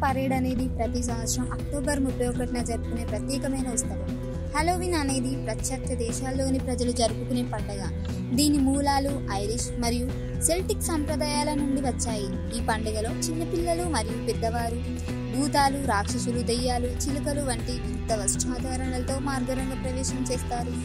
parade అనేది ప్రతి సంవత్సరం అక్టోబర్ ముప్పై ఒకటిన జరుపుకునే ప్రత్యేకమైన ఉత్సవం హలోవిన్ అనేది పాశ్చాత్య దేశాల్లోని ప్రజలు జరుపుకునే పండుగ దీని మూలాలు ఐరిష్ మరియు సెల్టిక్ సంప్రదాయాల నుండి వచ్చాయి ఈ పండుగలో చిన్నపిల్లలు మరియు పెద్దవారు భూతాలు రాక్షసులు దెయ్యాలు చిలుకలు వంటి వింత వస్త్రాధారణలతో మార్గరంగ ప్రవేశం చేస్తారు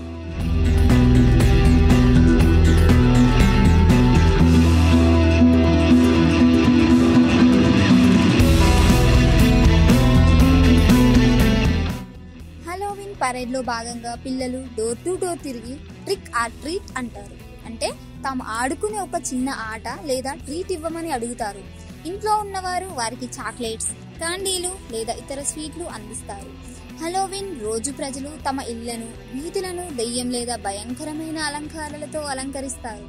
హలోవిన్ పరేడ్లో భాగంగా పిల్లలు డోర్ టు డోర్ తిరిగి ట్రిక్ ఆర్ ట్రీట్ అంటారు అంటే తాము ఆడుకునే ఒక చిన్న ఆట లేదా ట్రీట్ ఇవ్వమని అడుగుతారు ఇంట్లో ఉన్నవారు వారికి చాక్లెట్స్ కాండీలు లేదా ఇతర స్వీట్లు అందిస్తారు హలోవిన్ రోజు ప్రజలు తమ ఇళ్లను వీధులను దెయ్యం లేదా భయంకరమైన అలంకారాలతో అలంకరిస్తారు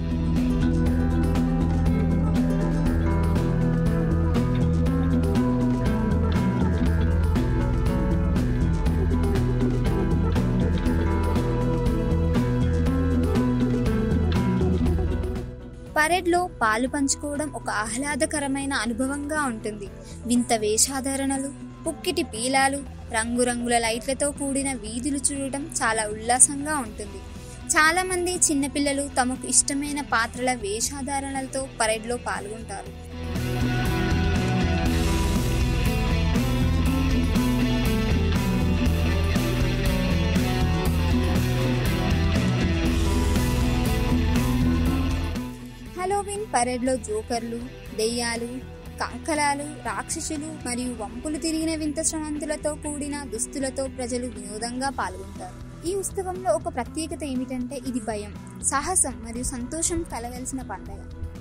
పరేడ్లో పాలు పంచుకోవడం ఒక ఆహ్లాదకరమైన అనుభవంగా ఉంటుంది వింత వేషాధరణలు పుక్కిటి పీలాలు రంగురంగుల లైట్లతో కూడిన వీధులు చూడటం చాలా ఉల్లాసంగా ఉంటుంది చాలా మంది చిన్నపిల్లలు తమకు ఇష్టమైన పాత్రల వేషాధారణలతో పరేడ్లో పాల్గొంటారు హలోవిన్ పరేడ్లో జోకర్లు దెయ్యాలు కంకలాలు రాక్షసులు మరియు వంపులు తిరిగిన వింత శ్రవంతులతో కూడిన దుస్తులతో ప్రజలు వినోదంగా పాల్గొంటారు ఈ ఉత్సవంలో ఒక ప్రత్యేకత ఏమిటంటే ఇది భయం సాహసం మరియు సంతోషం కలగలిసిన పండుగ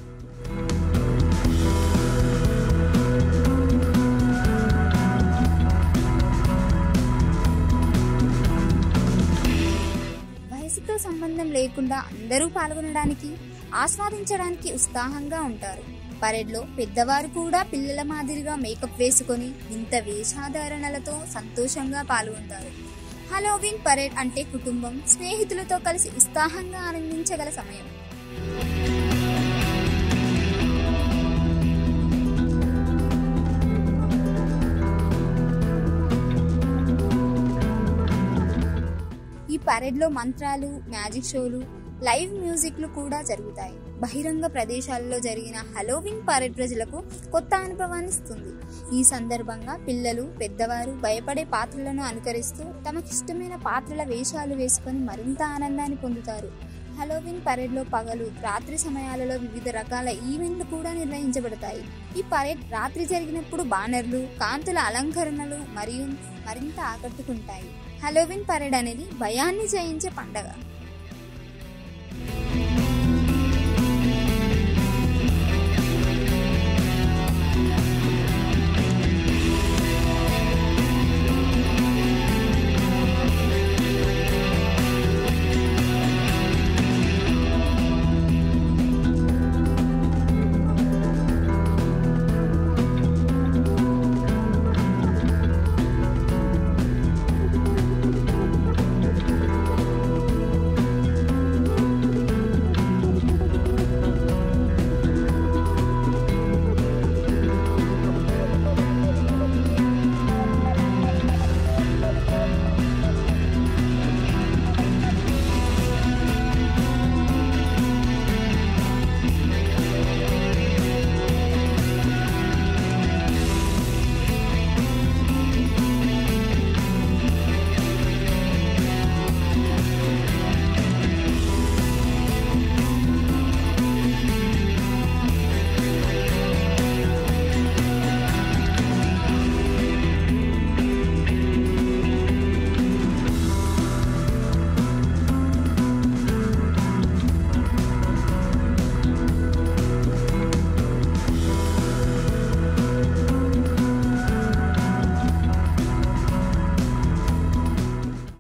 వయసుతో సంబంధం లేకుండా అందరూ పాల్గొనడానికి ఆస్వాదించడానికి ఉత్సాహంగా ఉంటారు పరేడ్లో పెద్దవారు కూడా పిల్లల మాదిరిగా మేకప్ వేసుకొని వింత వేషాధారణలతో సంతోషంగా పాల్గొంటారు హలోవిన్ పరేడ్ అంటే కుటుంబం స్నేహితులతో కలిసి ఉత్సాహంగా ఆనందించగల సమయం ఈ పరేడ్లో మంత్రాలు మ్యాజిక్ షోలు లైవ్ మ్యూజిక్లు కూడా జరుగుతాయి బహిరంగ ప్రదేశాలలో జరిగిన హలోవిన్ పరేడ్ ప్రజలకు కొత్త అనుభవాన్ని ఇస్తుంది ఈ సందర్భంగా పిల్లలు పెద్దవారు భయపడే పాత్రలను అనుకరిస్తూ తమకిష్టమైన పాత్రల వేషాలు వేసుకొని మరింత ఆనందాన్ని పొందుతారు హలోవిన్ పరేడ్లో పగలు రాత్రి సమయాలలో వివిధ రకాల ఈవెంట్లు కూడా నిర్వహించబడతాయి ఈ పరేడ్ రాత్రి జరిగినప్పుడు బానర్లు కాంతుల అలంకరణలు మరియు మరింత ఆకట్టుకుంటాయి హలోవిన్ పరేడ్ అనేది భయాన్ని జయించే పండగ